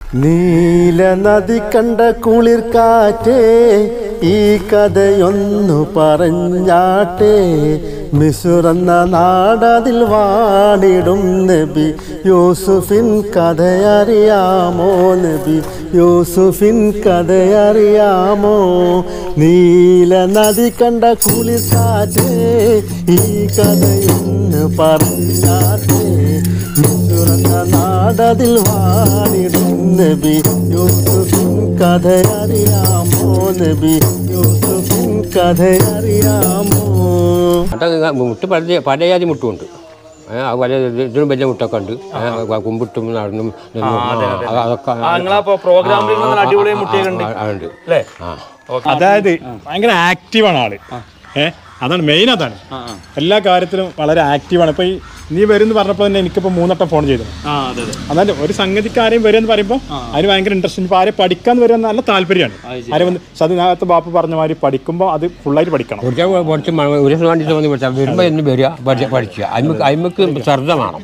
നീല നദി കണ്ട കുളിർ കാറ്റേ ഈ കഥയൊന്നു പറഞ്ഞാട്ടെ മിസുറന്ന നാടതിൽ വാണിടും നബി യൂസുഫിൻ കഥയറിയാമോ നബി യൂസുഫിൻ കഥയറിയാമോ നീല നദി കണ്ട കുളിർ കാറ്റേ ഈ കഥയൊന്ന് പറഞ്ഞാട്ടെ മിസുറന്ന നാടതിൽ വാണിടും നബി യൂസുഫിൻ കഥയറിയാമോ നബി യൂസുഫിൻ കഥയറിയാമോ അതൊക്കെ മുട്ട് പല പലജാതി മുട്ടുമുണ്ട് ഏ, അത് പല ഇതിനും വലിയ മുട്ടൊക്കെ ഉണ്ട് ഏ, കുമ്പിട്ടും നടന്നും നിന്നും ആ, അതൊക്കെ നിങ്ങളപ്പോ പ്രോഗ്രാമിൽ നല്ല അടിപൊളി മുട്ടിയൊക്കെ ആ, ഉണ്ട് അല്ലേ ആ അതായത് ഭയങ്കര ആക്റ്റീവാണ് ആള് ഏ അതാണ് മെയിൻ അതാണ് എല്ലാ കാര്യത്തിലും വളരെ ആക്റ്റീവാണ് ഇപ്പൊ ഈ നീ വരുമെന്ന് പറഞ്ഞപ്പോൾ തന്നെ എനിക്കിപ്പോൾ മൂന്നട്ടം ഫോൺ ചെയ്തു ആ അതെ അതെ അതായത് ഒരു സംഗതിക്കാരെയും വരുമെന്ന് പറയുമ്പോൾ അതിന് ഭയങ്കര ഇൻട്രസ്റ്റ് ഇപ്പൊ ആരെ പഠിക്കാന്ന് വരുന്ന നല്ല താല്പര്യമാണ് ആരെ വന്ന് സത് നേരത്തെ ബാപ്പ പറഞ്ഞ മാതിരി പഠിക്കുമ്പോൾ അത് ഫുള്ളായിട്ട് പഠിക്കണം കുറച്ച് കുറച്ച് മ- ഒരു ദിവസം വേണ്ടി വന്ന് പഠിച്ചാൽ വരുമ്പോൾ എന്ന് വരിക പഠിച്ച പഠിക്കുക അയിമക്ക് അയിമക്ക് ശ്രദ്ധ വേണം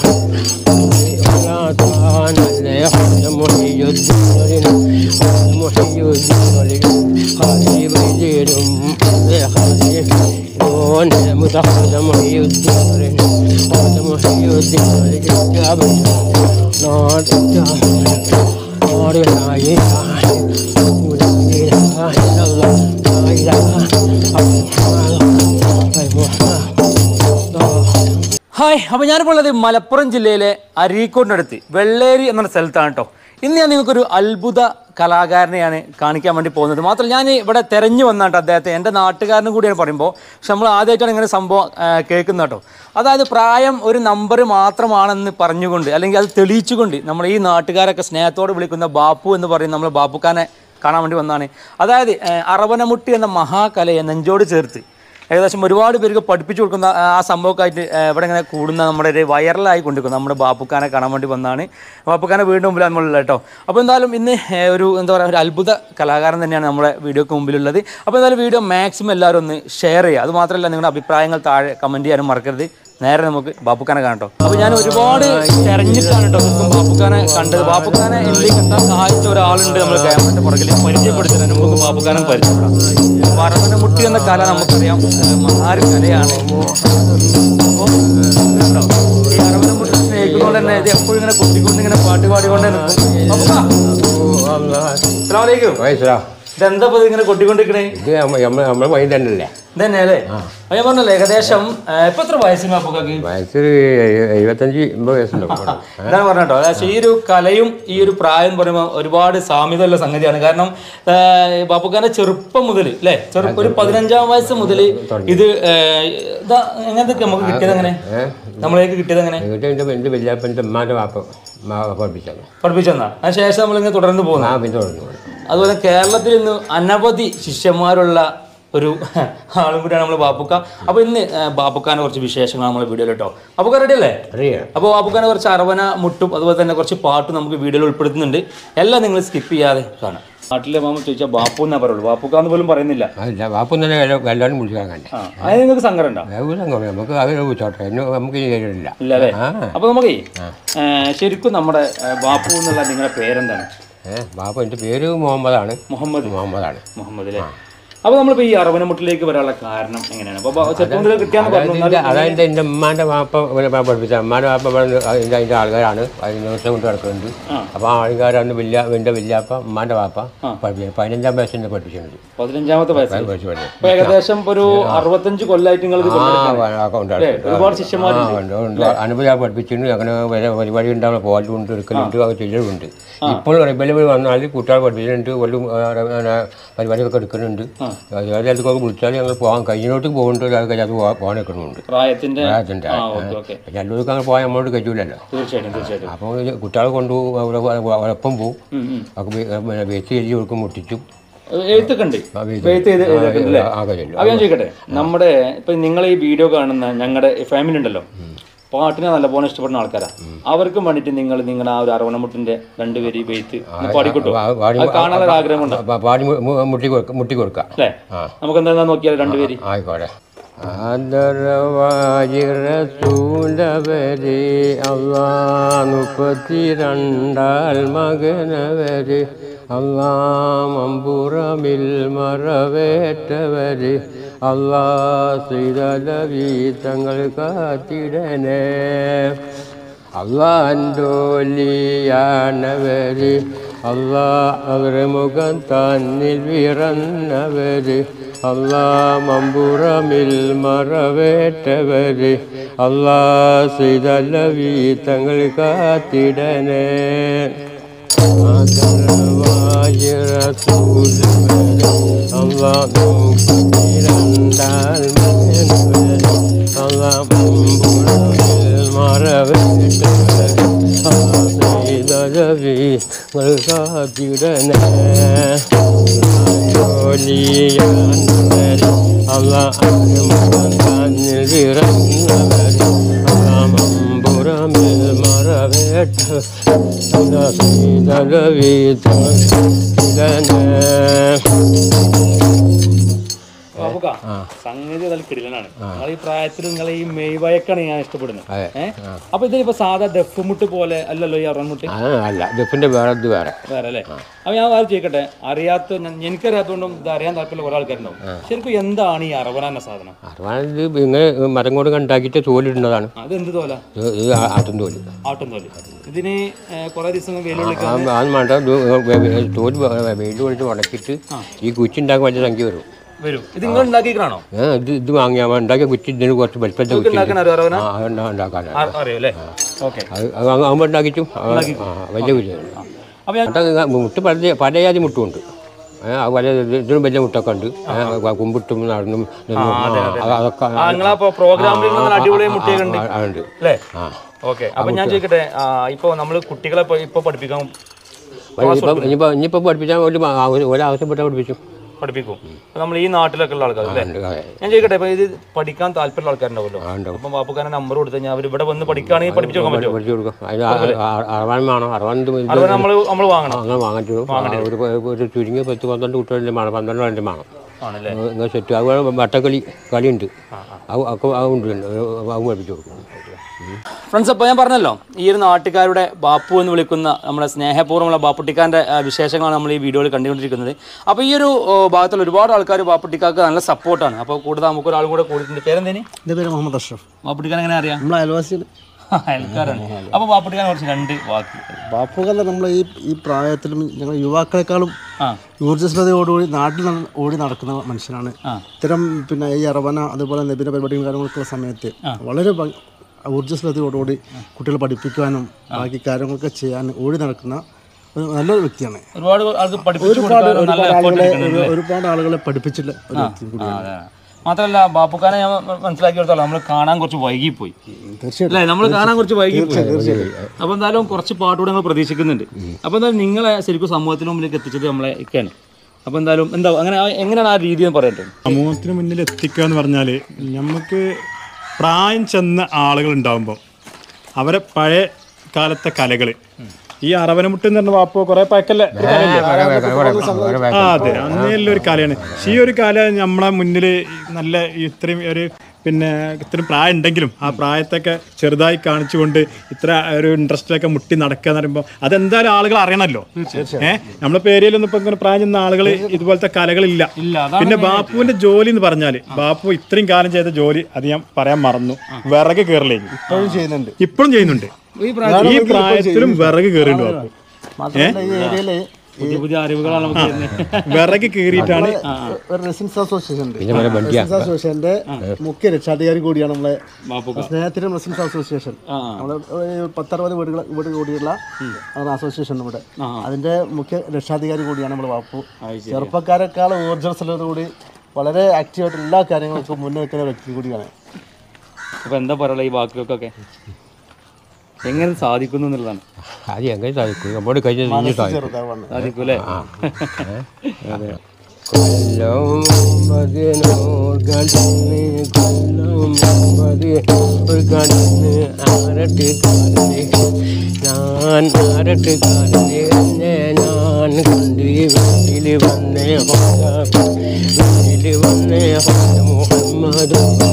ഹായ് അപ്പോൾ ഞാനിപ്പോൾ ഉള്ളത് മലപ്പുറം ജില്ലയിലെ അരീക്കോടിനടുത്ത് വെള്ളേരി എന്ന സ്ഥലത്താണ് കേട്ടോ ഇന്ന് ഞാൻ നിങ്ങൾക്കൊരു അത്ഭുത കലാകാരനെയാണ് കാണിക്കാൻ വേണ്ടി പോകുന്നത് മാത്രമല്ല ഞാൻ ഇവിടെ തെരഞ്ഞു വന്നാട്ടോ അദ്ദേഹത്തെ എൻ്റെ നാട്ടുകാരനും കൂടിയാണ് പറയുമ്പോൾ പക്ഷെ നമ്മൾ ആദ്യമായിട്ടാണ് ഇങ്ങനെ സംഭവം ആ, കേൾക്കുന്നത് കേട്ടോ അതായത് പ്രായം ഒരു നമ്പർ മാത്രമാണെന്ന് പറഞ്ഞുകൊണ്ട് അല്ലെങ്കിൽ അത് തെളിയിച്ചുകൊണ്ട് നമ്മൾ ഈ നാട്ടുകാരൊക്കെ സ്നേഹത്തോടെ വിളിക്കുന്ന ബാപ്പു എന്ന് പറയുന്ന നമ്മൾ ബാപ്പുക്കാനെ കാണാൻ വേണ്ടി വന്നതാണ് അതായത് ആ, അറവനമുട്ടി എന്ന മഹാകലയെ നെഞ്ചോട് ചേർത്ത് ഏകദേശം ഒരുപാട് പേർക്ക് പഠിപ്പിച്ചു കൊടുക്കുന്ന ആ ആ സംഭവമൊക്കെയായിട്ട് ആ, ഇവിടെ ഇങ്ങനെ കൂടുന്ന നമ്മുടെ ഒരു വൈറലായി കൊണ്ടിരിക്കുന്നു നമ്മുടെ ബാപ്പുക്കാനെ കാണാൻ വേണ്ടി വന്നതാണ് ബാപ്പുക്കാനെ വീണ്ടും മുമ്പിൽ നമ്മളുള്ളത് കേട്ടോ അപ്പോൾ എന്തായാലും ഇന്ന് ഏ, ഒരു എന്താ പറയുക ഒരു അത്ഭുത കലാകാരൻ തന്നെയാണ് നമ്മുടെ വീഡിയോക്ക് മുമ്പിലുള്ളത് അപ്പോൾ എന്തായാലും വീഡിയോ മാക്സിമം എല്ലാവരും ഒന്ന് ഷെയർ ചെയ്യുക അത് മാത്രമല്ല നിങ്ങളുടെ അഭിപ്രായങ്ങൾ താഴെ കമൻറ്റ് ചെയ്യാനും മറക്കരുത് നേരെ നമുക്ക് ബാപ്പുക്കാനെ കാണട്ടോ അപ്പോൾ ഞാൻ ഒരുപാട് തെരഞ്ഞിട്ടാണ് കേട്ടോ ശരിക്കും ബാപ്പുക്കാനെ കണ്ടത് ബാപ്പുക്കാനെ എന്നിലേക്ക് എത്താൻ സഹായിച്ച ഒരാളുണ്ട് നമ്മൾ ക്യാമറയുടെ പുറകിൽ പരിചയപ്പെടുത്തുന്നതിന് നമുക്ക് ബാപ്പുക്കാനെ പരിചയപ്പെടാം പറവന മുട്ടി എന്ന കല നമുക്കറിയാം അത് മഹാര് കലയാണ് അപ്പോൾ കണ്ടോ? ഈ അറവന മുട്ടി സ്നേഹിക്കുന്നതുകൊണ്ട് തന്നെ ഇത് എപ്പോഴും ഇങ്ങനെ കൊട്ടിക്കൊണ്ട് ഇങ്ങനെ പാട്ട് പാടിക്കൊണ്ടേ നിൽക്കും ബാപ്പുക്കാ, അസ്സലാമു അലൈക്കും. വയസ്സാ ഇതെന്താ ഇപ്പൊ ഇത് ഇങ്ങനെ കൊട്ടിക്കൊണ്ടിരിക്കണേ ഇത് നമ്മൾ നമ്മളെ വഴി തന്നെയല്ലേ ഇതന്നെ അല്ലേ അപ്പൊ ഞാൻ പറഞ്ഞല്ലോ ഏകദേശം ആ, ഇപ്പൊ എത്ര വയസ്സിന് ബാപ്പുക്കാക്ക് വയസ്സ് എഴുപത്തഞ്ച് എൺപത് വയസ്സുണ്ടാവും ഇതാണ് പറഞ്ഞോ അതായത് ഈ ഒരു കലയും ഈ ഒരു പ്രായം എന്ന് പറയുമ്പോൾ ഒരുപാട് സാമ്യതയുള്ള സംഗതിയാണ് കാരണം ആ, ബാപ്പുക്കാന്റെ ചെറുപ്പം മുതൽ അല്ലേ ചെറുപ്പം ഒരു പതിനഞ്ചാം വയസ്സ് മുതൽ ഇത് ആ, ഇതാ എങ്ങനത്തെ നമുക്ക് കിട്ടിയത് എങ്ങനെ നമ്മളേക്ക് കിട്ടിയത് എങ്ങനെ എന്നിട്ട് എൻ്റെ എൻ്റെ വല്യാപ്പൻ്റെ ഉമ്മാൻ്റെ വാപ്പ മാ- പഠിപ്പിച്ചത് പഠിപ്പിച്ചെന്നാ അതിനുശേഷം നമ്മളിങ്ങനെ തുടർന്ന് പോകുന്നു ആ പിന്നെ തുടർന്നു അതുപോലെ കേരളത്തിൽ ഇന്ന് അനവധി ശിഷ്യന്മാരുള്ള ഒരു ആളും കൂടിയാണ് നമ്മൾ ബാപ്പുക്ക അപ്പോൾ ഇന്ന് ആ, ബാപ്പുക്കാനെ കുറച്ച് വിശേഷങ്ങൾ നമ്മൾ വീഡിയോയിൽ കേട്ടോ ബാപ്പുക്ക റെഡി അല്ലേ അറിയാം അപ്പോൾ ബാപ്പുക്കാനെ കുറച്ച് അറവന മുട്ടും അതുപോലെ തന്നെ കുറച്ച് പാട്ടും നമുക്ക് വീഡിയോയിൽ ഉൾപ്പെടുത്തുന്നുണ്ട് എല്ലാം നിങ്ങൾ സ്കിപ്പ് ചെയ്യാതെ കാണാം നാട്ടിലെ മാമ ചോദിച്ചാൽ ബാപ്പു എന്നാ പറയുള്ളൂ ബാപ്പുക്കാന്ന് പോലും പറയുന്നില്ല അതില്ല വാപ്പ തന്നെ എല്ലാവരും വിളിച്ചാൽ കണ്ടേ ആ അതിന് നിങ്ങൾക്ക് സങ്കടം ഉണ്ടോ വേഗം കുറേ നമുക്ക് അവരെ വിളിച്ചോട്ടെ എന്നെ നമുക്ക് ഇനി കേട്ടില്ല ഇല്ല അല്ലേ ആ അപ്പോൾ നമുക്കേ ആ, ശരിക്കും നമ്മുടെ ആ, ബാപ്പു എന്നുള്ള നിങ്ങളുടെ പേരെന്താണ് ഏ ബാപ്പ എൻ്റെ പേര് മുഹമ്മദാണ് മുഹമ്മദ് മുഹമ്മദാണ് മുഹമ്മദ് അല്ലേ അപ്പോൾ നമ്മളിപ്പോൾ ഈ അറവനമുട്ടിലേക്ക് വരാനുള്ള കാരണം എങ്ങനെയാണ് അപ്പോൾ ചെറുപ്പം മുതൽ കിട്ടിയാന്ന് പറഞ്ഞു അതായത് എൻ്റെ- അതായത് എൻ്റെ ഉമ്മാൻ്റെ വാപ്പ ഇവിടെ പ- പഠിപ്പിച്ച ഉമ്മാൻ്റെ വാപ്പ ഇവിടെ അതിൻ്റെ അതിൻ്റെ ആൾക്കാരാണ് അതിന് ദിവസം കൊണ്ട് കിടക്കുന്നുണ്ട് അപ്പോൾ ആ ആൾക്കാരാണ് വലിയ എൻ്റെ വല്യാപ്പ ഉമ്മാൻ്റെ വാപ്പ പഠിപ്പിച്ചത് പതിനഞ്ചാം വയസ്സിൻ്റെ പഠിപ്പിച്ചിട്ടുണ്ട് പതിനഞ്ചാമത്തെ വയസ്സിൽ പഠിച്ചു പഠിച്ചു അപ്പൊ ഏകദേശം ഇപ്പൊ ഒരു അറുപത്തഞ്ച് കൊല്ലായിട്ട് നിങ്ങൾ ഇത് ആ കൊണ്ടുനടക്കുകയാണ്. ആ, ഉണ്ട്, അല്ലേ? ഉണ്ട്. ഒരുപാട് ആ, ശിഷ്യന്മാരുണ്ട് ഉണ്ട്, ഉണ്ട്. അനുഭവം പഠിപ്പിച്ചിട്ടുണ്ട് അങ്ങനെ വരെ പരിപാടി ഉണ്ടാവുന്ന പോലുണ്ട് എടുക്കലുണ്ട് അത് ചെയ്യലുണ്ട് ഇപ്പോൾ റിബല് വന്നാൽ കുട്ടികളെ പഠിപ്പിച്ചിട്ടുണ്ട് കൊല്ലും പരിപാടിയൊക്കെ എടുക്കുന്നുണ്ട് എല്ലാവർക്കും വിളിച്ചാൽ ഞങ്ങൾ പോകാൻ കഴിഞ്ഞോട്ട് പോകുന്നുണ്ട് ഒരാൾക്ക് അത് പോകാൻ നിൽക്കുന്നുണ്ട് പ്രായത്തിന്റെ പ്രായത്തിൻ്റെ ആ ഓക്കെ ഓക്കെ എല്ലാവർക്കും അങ്ങനെ പോയാൽ നമ്മളോട് കഴിയൂലല്ലോ തീർച്ചയായിട്ടും തീർച്ചയായിട്ടും അപ്പോൾ കുട്ടികളെ കൊണ്ടുപോകും അവിടെ ഒപ്പം പോവും ഉം, ഉം. അപ്പോൾ വെച്ച് എഴുതി കൊടുക്കും മുട്ടിച്ചും ഏഹ് എഴുത്തൊക്കെ ഉണ്ട് ആ, എഴുത്ത് എഴുത്ത് ചെയ്ത് എഴുതിയിട്ടുണ്ട് അല്ലേ? ആ കഴിയില്ല അപ്പൊ ഞാൻ ചോദിക്കട്ടെ നമ്മുടെ ഇപ്പൊ നിങ്ങൾ ഈ വീഡിയോ കാണുന്ന ഞങ്ങളുടെ ഫാമിലി ഉണ്ടല്ലോ പാട്ടിനെ നല്ലപോലെ ഇഷ്ടപ്പെടുന്ന ആൾക്കാരാ അവർക്കും വേണ്ടിയിട്ട് നിങ്ങൾ നിങ്ങളുടെ ആ ഒരു അറവണമുട്ടിന്റെ രണ്ടുപേര് ഈ വെയ്ത്ത് പാടിക്കൊട്ടു പാടി അത് കാണാനൊരു ആഗ്രഹം കൊണ്ടാ പാടി മു- മുട്ടി കൊടുക്ക മുട്ടി കൊടുക്കുക അല്ലേ ആ നമുക്ക് എന്താ നോക്കിയാൽ രണ്ടുപേര് ആയിക്കോട്ടെ ആദരവായിരസൂലവരെ അള്ളാ മുപ്പത്തിരണ്ടാൽ മകനവരെ അള്ളാ മമ്പുറമിൽ മറവേറ്റവര് അള്ളാ ശ്രീതലവി തങ്ങൾ കാത്തിടനേ അള്ളാൻഡോലിയാണവര് അള്ളാ അവരെ മുഖം തന്നിൽ വിറന്നവര് അള്ളാ മമ്പുറമിൽ മറവേറ്റവര് അള്ളാ ശ്രീതലവി തങ്ങൾ കാത്തിടനേ ആദരവായ റസൂലവരെ അള്ളാ നോക്കിരണ്ടാൽ മകനവരെ അള്ളാ മമ്പുറമിൽ മറവേറ്റവരെ ശ്രീതലവി കാത്തിടനേ ജോലിയാണവരെ അള്ളാ തന്നിൽ വിറന്നവരെ അള്ളാ മമ്പുറമിൽ മറവേറ്റ ശ്രീതലവി തടനേ ബാബുക്ക, സംഗതി അതിൽ കിടിലനാണ് നിങ്ങൾ ഈ പ്രായത്തിൽ നിങ്ങൾ ഈ മെയ്വയക്കാണ് ഞാൻ ഇഷ്ടപ്പെടുന്നത് അതെ. ഏഹ് അപ്പൊ ഇതിനിപ്പോ സാധാ ദഫ്മുട്ട് പോലെ അല്ലല്ലോ ഈ അറൺമുട്ട് ആ അല്ല ദഫിൻ്റെ വേറെ ഇത് വേറെ വേറെ അല്ലേ അപ്പൊ ഞാൻ വേറെ ചോദിക്കട്ടെ അറിയാത്ത ഞാൻ- എനിക്കറിയാത്തതുകൊണ്ടും ഇത് അറിയാൻ താല്പര്യമുള്ള കുറെ ആൾക്കാരുണ്ടാവും ശരിക്കും എന്താണ് ഈ അറവന എന്ന സാധനം അറുപത് ഇങ്ങനെ മരം കൊണ്ട് കണ്ടാക്കിയിട്ട് തോലിടുന്നതാണ് അത് എന്ത് തോല ഇത് ഇത് ആട്ടും തോല് ആട്ടും തോല് ഇതിന് കുറെ ദിവസം വെല്ലുവിളിക്കാൻ ആ അത് വേണ്ട ഇത് വെ- വെ- തോല് വെ- വെയിൽ കൊണ്ടിട്ട് ഉണക്കിയിട്ട് ഈ കുച്ചുണ്ടാക്കാൻ വലിയ സംഖ്യ വരും വരും ഇത് നിങ്ങൾ ഉണ്ടാക്കിക്കണോ ഏ, ഇത് ഇത് വാങ്ങിയാൽ ഉണ്ടാക്കിയ കുറ്റി ഇതിന് കുറച്ച് വലിപ്പത്തെ കുറ്റി ഉണ്ടാക്കണ അറിയോ അറവന ആ അത് ഉണ്ടാ- ഉണ്ടാക്കാനാണ് അറിയോ അല്ലേ ഓക്കെ അത് അത് ആകുമ്പോൾ ഉണ്ടാക്കിച്ചും ആ വലിയ കുറ്റി അപ്പൊ ഞാൻ മുട്ട മുട്ട് പല പലജാതി മുട്ടുമുണ്ട് ഏ, അത് പല ഇതിനും വലിയ മുട്ടൊക്കെ ഉണ്ട് ഏ, കുമ്പിട്ടും നടന്നും നിന്നും ആ, അതൊക്കെ ആ നിങ്ങളപ്പോ പ്രോഗ്രാമിൽ നല്ല അടിപൊളി മുട്ടിയൊക്കെ ഉണ്ട് ആ, ഉണ്ട് അല്ലേ ആ ഓക്കെ അപ്പൊ ഞാൻ ചോദിക്കട്ടെ ആ, ഇപ്പൊ നമ്മൾ കുട്ടികളെ ഇപ്പൊ- ഇപ്പൊ പഠിപ്പിക്കാൻ ഇനിയിപ്പം ഇനിയിപ്പോൾ ഇനിയിപ്പോൾ പഠിപ്പിച്ചാൽ ഒരു ആ- ഒരു- ഒരാവശ്യപ്പെട്ട പഠിപ്പിച്ചു പഠിപ്പിക്കും നമ്മൾ ഈ നാട്ടിലൊക്കെ ഉള്ള ആൾക്കാർ അല്ലേ ഉണ്ട്, അതെ. ഞാൻ ചോദിക്കട്ടെ ഇപ്പൊ ഇത് പഠിക്കാൻ താല്പര്യമുള്ള ആൾക്കാരുണ്ടാവുമല്ലോ ആ, ഉണ്ടാവും. അപ്പം ബാപ്പുക്കാരൻ നമ്പർ കൊടുത്തു കഴിഞ്ഞാൽ അവർ ഇവിടെ വന്ന് പഠിക്കുകയാണെങ്കിൽ പഠിപ്പിച്ചു നോക്കാൻ പറ്റുമോ പഠിച്ചു കൊടുക്കും അതിന് ആ- ആ- അറുപത് വേണം അറുപത് ഇത് അത് നമ്മൾ നമ്മൾ വാങ്ങണം അങ്ങനെ വാങ്ങിച്ചു ഒരു ഒരു ചുരുങ്ങിയ പത്ത് പന്ത്രണ്ട് കുട്ടികളുടെ വേണം പന്ത്രണ്ട് രണ്ടും വേണം ആണല്ലേ ഇങ്ങനെ സെറ്റ് അതുപോലെ വട്ടക്കളി കളിയുണ്ട് അത് ഒക്കെ അതുണ്ട് അത് പഠിപ്പിച്ചു കൊടുക്കും ഫ്രണ്ട്സ് അപ്പോൾ ഞാൻ പറഞ്ഞല്ലോ ഈ ഒരു നാട്ടുകാരുടെ ബാപ്പു എന്ന് വിളിക്കുന്ന നമ്മുടെ സ്നേഹപൂർവ്വമുള്ള ബാപ്പുട്ടിക്കാൻ്റെ ആ, വിശേഷങ്ങളാണ് നമ്മൾ ഈ വീഡിയോയിൽ കണ്ടുകൊണ്ടിരിക്കുന്നത് അപ്പോൾ ഈ ഒരു ഓ, ഭാഗത്തുള്ള ഒരുപാട് ആൾക്കാർ ബാപ്പുട്ടിക്കാർക്ക് നല്ല സപ്പോർട്ടാണ് അപ്പോൾ കൂടുതൽ നമുക്ക് ഒരാളും കൂടെ കൂടിയിട്ടുണ്ട് പേരെന്തേനി എൻ്റെ പേര് മുഹമ്മദ് അഷ്റഫ് ബാപ്പുട്ടിക്കാൻ എങ്ങനെ അറിയാം നമ്മളെ അയൽവാസിയാണ് അയൽക്കാരാണ് അപ്പോൾ ബാപ്പുട്ടിക്കാനെ കുറിച്ച് രണ്ട് വാക്ക് ബാപ്പുകല്ല നമ്മൾ ഈ ഈ പ്രായത്തിലും ഞങ്ങൾ യുവാക്കളെക്കാളും ആ ഊർജ്ജസ്വലതയോടുകൂടി നാട്ടിൽ നട- ഓടി നടക്കുന്ന മനുഷ്യനാണ് ഇത്തരം പിന്നെ ഈ അറവന അതുപോലെ നബിന പരിപാടികളും കാര്യങ്ങളൊക്കെയുള്ള സമയത്ത് വളരെ ഭ- ഊർജ്ജസ്വലതയോടുകൂടി കുട്ടികളെ പഠിപ്പിക്കാനും ബാക്കി കാര്യങ്ങളൊക്കെ ചെയ്യാൻ ഓടി നടക്കുന്ന ഒരു നല്ലൊരു വ്യക്തിയാണ് ഒരുപാട് ആൾക്ക് പഠിപ്പിച്ചു ഒരുപാട് കൊടുക്കാനും നല്ല ഒരുപാട് എഫേർട്ട് ആളുകളെ എടുക്കുന്നുണ്ട് ഒരു- ഒരുപാട് ആളുകളെ പഠിപ്പിച്ചിട്ടുള്ള ഒരു വ്യക്തി കൂടിയാണ് മാത്രമല്ല ബാപ്പുക്കാനെ ഞാൻ മ- മനസ്സിലാക്കിയെടുത്തോളം നമ്മൾ കാണാൻ കുറച്ച് വൈകിപ്പോയി തീർച്ചയായിട്ടും അല്ലേ നമ്മൾ കാണാൻ കുറച്ച് വൈകിപ്പോയി അപ്പോൾ എന്തായാലും കുറച്ച് പാട്ടുകൂടെ നമ്മൾ പ്രതീക്ഷിക്കുന്നുണ്ട് അപ്പോൾ എന്തായാലും നിങ്ങളെ ശരിക്കും സമൂഹത്തിന് മുമ്പിലേക്ക് എത്തിച്ചത് നമ്മളെ ഒക്കെയാണ് അപ്പോൾ എന്തായാലും എന്താ അങ്ങനെ ആ- എങ്ങനെയാണ് ആ രീതി എന്ന് പറയട്ടെ സമൂഹത്തിന് മുന്നിൽ എത്തിക്കുക എന്ന് പറഞ്ഞാൽ നമുക്ക് പ്രായം ചെന്ന ആളുകൾ ഉണ്ടാകുമ്പോൾ അവരെ പഴയ കാലത്തെ കലകൾ ഈ അറവനമുട്ട് എന്ന് പറഞ്ഞ വാപ്പോ കുറെ പഴക്കല്ലേ ഒരു കലയല്ലേ? ആ അതെ അങ്ങനെയുള്ള ഒരു കലയാണ് പക്ഷേ ഈ ഒരു കല നമ്മളെ മുന്നിൽ നല്ല ഇത്രയും ഒരു പിന്നെ ഇത്രയും പ്രായം ഉണ്ടെങ്കിലും ആ പ്രായത്തൊക്കെ ചെറുതായി കാണിച്ചുകൊണ്ട് ഇത്ര ഒരു ഇൻട്രസ്റ്റിലൊക്കെ മുട്ടി നടക്കുക എന്ന് പറയുമ്പോൾ അതെന്തായാലും ആളുകൾ അറിയണമല്ലോ ഏഹ് നമ്മളെ പേരിലൊന്നും ഇപ്പൊ ഇങ്ങനെ പ്രായം ചെന്ന ആളുകൾ ഇതുപോലത്തെ കലകളില്ല ഇല്ല പിന്നെ ബാപ്പുവിന്റെ ജോലി എന്ന് പറഞ്ഞാല് ബാപ്പു ഇത്രയും കാലം ചെയ്ത ജോലി അത് ഞാൻ പറയാൻ മറന്നു വിറക് കയറിലേക്ക് ഇപ്പോഴും ചെയ്യുന്നുണ്ട് ഇപ്പോഴും ചെയ്യുന്നുണ്ട് ഈ പ്രായത്തിലും വിറക് കയറിയിട്ടുണ്ട് ബാപ്പു മാത്രമല്ല ഈ ഏരിയയില് പുതിയ പുതിയ അറിവുകളാണ് നമുക്ക് തരുന്നത് വിറക് കീറിയിട്ടാണ് ഒരു റെസിഡൻസ് അസോസിയേഷൻ ഉണ്ട് പിന്നെ വല്ല വണ്ടിയാ റെസിഡൻസ് അസോസിയേഷന്റെ മുഖ്യ രക്ഷാധികാരി കൂടിയാണ് നമ്മളെ ബാപ്പുക്ക സ്നേഹത്തിനും റെസിഡൻസ് അസോസിയേഷൻ നമ്മളെ ഒരു പത്തറുപത് വീടുകൾ വീട് കൂടിയുള്ള ആണ് അസോസിയേഷൻ ഇവിടെ അതിന്റെ മുഖ്യ രക്ഷാധികാരി കൂടിയാണ് നമ്മൾ വാപ്പു ചെറുപ്പക്കാരെക്കാൾ ഊർജ്ജസ്വലതയോടുകൂടി വളരെ ആക്റ്റീവായിട്ട് എല്ലാ കാര്യങ്ങൾക്കും മുന്നേ നിൽക്കുന്ന വ്യക്തി കൂടിയാണ് അപ്പോൾ എന്താ പറയുക ഈ വാക്കുകൾക്കൊക്കെ എങ്ങനെ സാധിക്കുന്നു എന്നുള്ളതാണ് അത് എങ്ങനെ സാധിക്കും നമ്മോട് കഴിഞ്ഞ സാധിക്കും ചെറുതാവാണ് സാധിക്കും അല്ലേ കൊല്ലം പതിനോർ കടന്ന് കൊല്ലം പതിനോർ കടന്ന് ആരട്ട് കാലന് ഞാൻ ആരട്ട് കാലന് എന്നെ ഞാൻ കണ്ട് വീട്ടിൽ വന്നേ വീട്ടിൽ വന്നേ മുഹമ്മദ്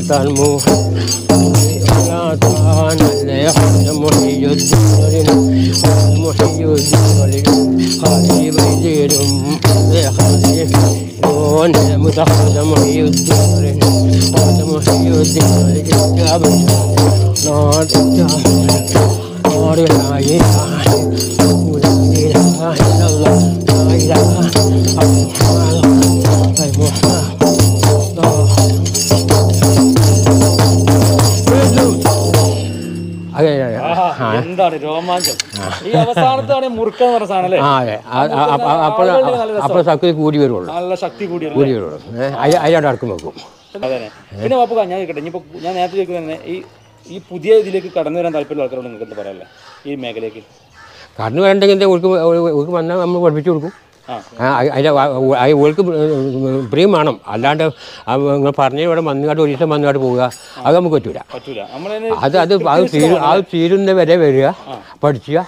അതെ അതെ ആഹാ, എന്താണ് രോമാഞ്ചം ഈ അവസാനത്താണ് മുറുക്ക എന്ന് പറഞ്ഞ സാധനം അല്ലേ ആ അതെ അപ്പോൾ അപ്പോൾ സക്തി കൂടി വരുള്ളൂ നല്ല ശക്തി കൂടിയ കൂടി വരുള്ളൂ അതിലവിടെ അടക്കം വെക്കും അതെ പിന്നെ വാപ്പുക ഞാൻ ചോദിക്കട്ടെ ഇനിയിപ്പോൾ ഞാൻ നേരത്തെ ചോദിക്കുന്നത് തന്നെ ഈ ഈ പുതിയ ഇതിലേക്ക് കടന്നു വരാൻ താല്പര്യമുള്ള ആൾക്കാരോട് നിങ്ങൾക്ക് എന്താ പറയാല്ലേ ഈ മേഖലയ്ക്ക് കടന്നു വരണ്ടെങ്കിൽ ഓൾക്ക് ഓൾക്ക് വന്നാൽ നമ്മൾ പഠിപ്പിച്ചു കൊടുക്കും ആ. ആ, അതിൻ്റെ ഓൾക്ക് പ്രിയം വേണം അല്ലാണ്ട് നിങ്ങൾ പറഞ്ഞ ഇവിടെ വന്നുകാട്ട് ഒരു ദിവസം വന്നുകാട്ട് പോവുക അത് നമുക്ക് പറ്റൂല പറ്റൂല നമ്മളതിന് അത് അത് അത് തീരും അത് തീരുന്ന വരെ വരിക പഠിക്കുക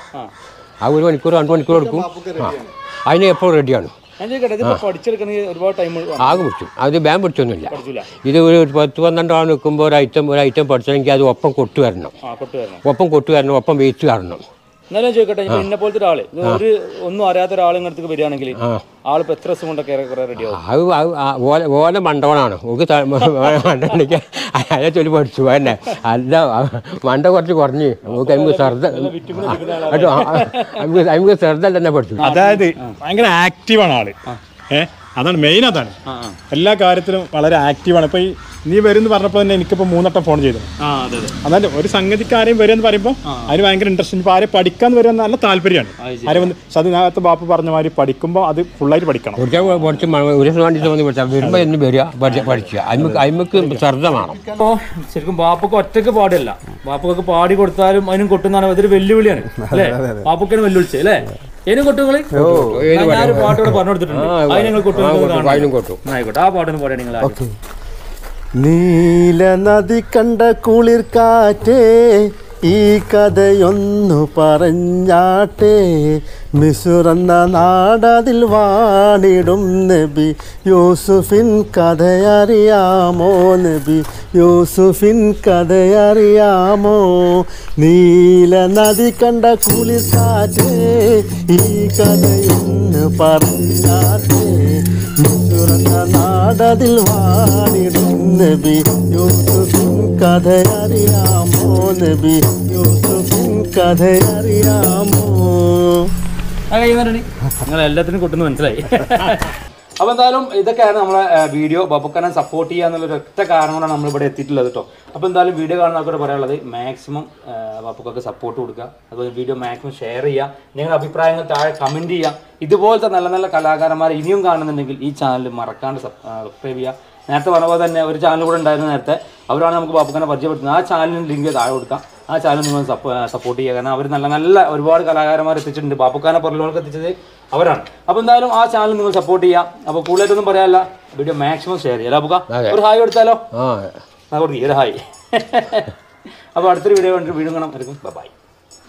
ആ ഒരു മണിക്കൂർ രണ്ട് മണിക്കൂർ എടുക്കും ആ അതിന് എപ്പോൾ റെഡിയാണ് ഞാൻ ചോദിക്കട്ടെ ഇതിപ്പോൾ പഠിച്ചെടുക്കണമെങ്കിൽ ഒരുപാട് ടൈം ആകെ പിടിച്ചു അത് ബാൻ പിടിച്ചൊന്നുമില്ല പഠിച്ചില്ല ഇത് ഒരു പത്ത് പന്ത്രണ്ട് ആൾ നിൽക്കുമ്പോൾ ഒരു ഐറ്റം ഒരു ഐറ്റം പഠിച്ചെങ്കിൽ അത് ഒപ്പം കൊട്ടു വരണം ആ കൊട്ടു വരണം ഒപ്പം കൊട്ടു വരണം ഒപ്പം വെയിറ്റ് കാണണം എന്നാലും ഞാൻ ചോദിക്കട്ടെ ഇപ്പൊ എന്നെ പോലത്തെ ഒരാള് ഇത് ഒരു ഒന്നും അറിയാത്ത ഒരാൾ ഇങ്ങനത്തേക്ക് വരികയാണെങ്കിൽ ആളിപ്പോ എത്ര ദിവസം കൊണ്ടൊക്കെ ഏറെ റെഡി ആവും അത് അത് ആ ഓല ഓല മണ്ടവണാണ് ഓക്ക് മണ്ടണ്ടെങ്കിൽ അയാളെ ചൊല്ലി പഠിച്ചു തന്നെ അല്ല ആ മണ്ട കുറച്ച് കുറഞ്ഞ് നമുക്ക് നമുക്ക് ശ്രദ്ധ കേട്ടോ നമുക്ക് നമുക്ക് ശ്രദ്ധ തന്നെ പഠിച്ചു അതായത് ഭയങ്കര ആക്റ്റീവാണ് ആള് ഏഹ് അതാണ് മെയിൻ അതാണ് എല്ലാ കാര്യത്തിലും വളരെ ആക്റ്റീവാണ് ഇപ്പൊ ഈ നീ വരും എന്ന് പറഞ്ഞപ്പോൾ തന്നെ എനിക്കിപ്പോൾ മൂന്നട്ടം ഫോൺ ചെയ്തു ആ അതെ അതെ അതായത് ഒരു സംഗതിക്കാരെയും വരും എന്ന് പറയുമ്പോൾ അതിന് ഭയങ്കര ഇൻട്രസ്റ്റ് ഇപ്പോൾ ആരെ പഠിക്കാൻ വരും നല്ല താല്പര്യമാണ് ആരെ വന്ന് പക്ഷെ അത് നേരത്തെ ബാപ്പ പറഞ്ഞ മാതിരി പഠിക്കുമ്പോൾ അത് ഫുള്ളായിട്ട് പഠിക്കണം പഠിച്ചാൽ കുറച്ച് മ- ഒരു ദിവസം വേണ്ടി വന്ന് പഠിച്ചാൽ വരുമ്പോൾ എന്ന് വരിക പഠിച്ച പഠിക്കുക അതിമക്ക് അതിമക്ക് ശ്രദ്ധ വേണം അപ്പോ ശരിക്കും ബാപ്പക്ക് ഒറ്റക്ക് പാടില്ല ബാപ്പക്കൊക്കെ പാടി കൊടുത്താലും അതിനും കൊട്ടുന്നതാണ് അതൊരു വെല്ലുവിളിയാണ് അല്ലേ ബാപ്പക്കാണ് വെല്ലുവിളിച്ചത് അല്ലേ ഏനും കൊട്ടുകള് ഞാനൊരു പാട്ടോട് പറഞ്ഞു കൊടുത്തിട്ടുണ്ട് അതിന് നിങ്ങൾ കൊട്ടുന്നത് അതിനും കൊട്ടും ആയിക്കോട്ടെ ആ പാട്ടൊന്ന് പാടി നിങ്ങൾ ആദ്യം. നീല നദി കണ്ട കുളിർ കാറ്റേ ഈ കഥയൊന്നു പറഞ്ഞാട്ടെ മിസുറന്ന നാടതിൽ വാണിടും നബി യൂസുഫിൻ കഥയറിയാമോ നബി യൂസുഫിൻ കഥയറിയാമോ നീല നദി കണ്ട കുളിർ കാറ്റേ ഈ കഥയൊന്ന് പറഞ്ഞാട്ടെ മിസുറന്ന നാടതിൽ വാണിടും നബി യൂസുഫിൻ കഥയറിയാമോ നബി യൂസുഫിൻ കഥയറിയാമോ ആ കൈ മാറണി നിങ്ങൾ എല്ലാത്തിനും കൊട്ടുന്നു മനസ്സിലായി അപ്പോൾ എന്തായാലും ഇതൊക്കെയാണ് നമ്മളെ ആ, വീഡിയോ ബബുക്കനെ സപ്പോർട്ട് ചെയ്യുക എന്നുള്ള ഒറ്റ കാരണം കൊണ്ടാണ് നമ്മൾ ഇവിടെ എത്തിയിട്ടുള്ളത് കേട്ടോ അപ്പോൾ എന്തായാലും വീഡിയോ കാണുന്ന ആൾക്കാരോട് പറയാനുള്ളത് മാക്സിമം ബബുക്കൊക്കെ സപ്പോർട്ട് കൊടുക്കുക അതുപോലെ വീഡിയോ മാക്സിമം ഷെയർ ചെയ്യുക നിങ്ങളുടെ അഭിപ്രായങ്ങൾ താഴെ കമൻറ്റ് ചെയ്യുക ഇതുപോലത്തെ നല്ല നല്ല കലാകാരന്മാരെ ഇനിയും കാണുന്നുണ്ടെങ്കിൽ ഈ ചാനൽ മറക്കാണ്ട് സബ്സ്ക്രൈബ് ചെയ്യുക നേരത്തെ പറഞ്ഞ പോലെ തന്നെ ഒരു ചാനൽ കൂടെ ഉണ്ടായിരുന്നു നേരത്തെ അവരാണ് നമുക്ക് ബാപ്പുക്കനെ പരിചയപ്പെടുത്തുന്നത് ആ ചാനലിന് ലിങ്ക് താഴെ കൊടുക്കാം ആ ചാനൽ നിങ്ങൾ സപ്പോർട്ട് ചെയ്യുക കാരണം അവർ നല്ല നല്ല ഒരുപാട് കലാകാരന്മാർ എത്തിച്ചിട്ടുണ്ട് ബാപ്പുക്കാനെ പുറലോൾക്ക് എത്തിച്ചത് അവരാണ് അപ്പോൾ എന്തായാലും ആ ചാനൽ നിങ്ങൾ സപ്പോർട്ട് ചെയ്യാം അപ്പോൾ കൂടുതലായിട്ടൊന്നും പറയാനില്ല വീഡിയോ മാക്സിമം ഷെയർ ചെയ്യാം ബാപ്പുക്ക ഒരു ഹായ് കൊടുത്താലോ ആ ആ കൊടുക്കി ഒരു ഹായ് അപ്പോൾ അടുത്തൊരു വീഡിയോ കണ്ടിട്ട് വീണ്ടും കാണാം ബൈ